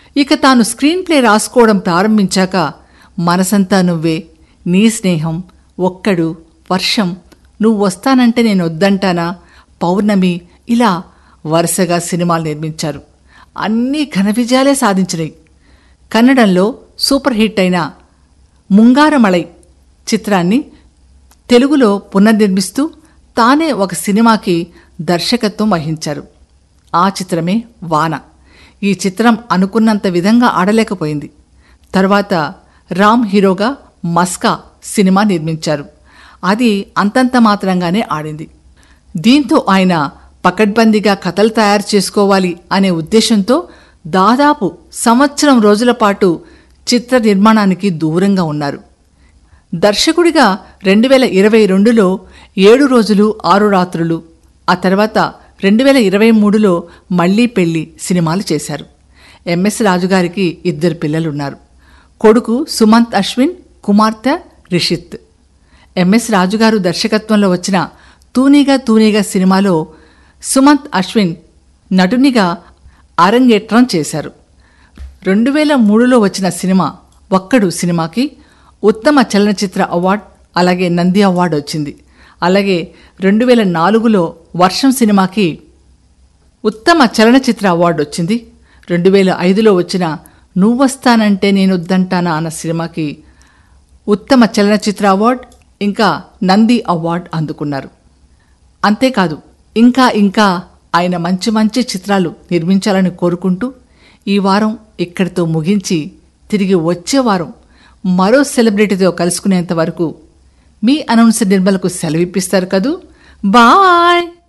ఇక తాను screen play రాసుకోవడం ప్రారంభించాక మనసంతా నువ్వే నీ స్నేహం ఒక్కడు వర్షం నువ్వు వస్తానంటే నేను వద్దంటానా పౌర్ణమి ఇలా వరుసగా సినిమాలు నిర్మించారు అన్నీ ఘన విజయాలే సాధించినాయి కన్నడంలో సూపర్ హిట్ అయిన ముంగారమళై చిత్రాన్ని తెలుగులో పునర్నిర్మిస్తూ తానే ఒక సినిమాకి దర్శకత్వం వహించారు ఆ చిత్రమే వాన ఈ చిత్రం అనుకున్నంత విధంగా ఆడలేకపోయింది తర్వాత రామ్ హీరోగా మస్కా సినిమా నిర్మించారు అది అంతంత మాత్రంగానే ఆడింది దీంతో ఆయన పకడ్బందీగా కథలు తయారు చేసుకోవాలి అనే ఉద్దేశంతో దాదాపు సంవత్సరం రోజుల పాటు చిత్ర నిర్మాణానికి దూరంగా ఉన్నారు దర్శకుడిగా రెండు వేల ఇరవై రెండులో ఏడు రోజులు ఆరు రాత్రులు ఆ తర్వాత రెండు వేల ఇరవై మూడులో మళ్ళీ పెళ్లి సినిమాలు చేశారు ఎంఎస్ రాజుగారికి ఇద్దరు పిల్లలున్నారు కొడుకు సుమంత్ అశ్విన్ కుమార్తె రిషిత్ ఎంఎస్ రాజుగారు దర్శకత్వంలో వచ్చిన తూనీగా తూనీగా సినిమాలో సుమంత్ అశ్విన్ నటునిగా అరంగేట్రం చేశారు రెండు వేల మూడులో వచ్చిన సినిమా ఒక్కడు సినిమాకి ఉత్తమ చలనచిత్ర అవార్డ్ అలాగే నంది అవార్డు వచ్చింది అలాగే రెండు వేల నాలుగులో వర్షం సినిమాకి ఉత్తమ చలనచిత్ర అవార్డు వచ్చింది రెండు వేల ఐదులో వచ్చిన నువ్వొస్తానంటే నేను వద్దంటానా అన్న సినిమాకి ఉత్తమ చలనచిత్ర అవార్డ్ ఇంకా నంది అవార్డ్ అందుకున్నారు అంతేకాదు ఇంకా ఇంకా ఆయన మంచి మంచి చిత్రాలు నిర్మించాలని కోరుకుంటూ ఈ వారం ఇక్కడితో ముగించి తిరిగి వచ్చే వారం మరో సెలబ్రిటీతో కలుసుకునేంత వరకు మీ అనౌన్సర్ నిర్మలకు సెలవిప్పిస్తారు కదూ బాయ్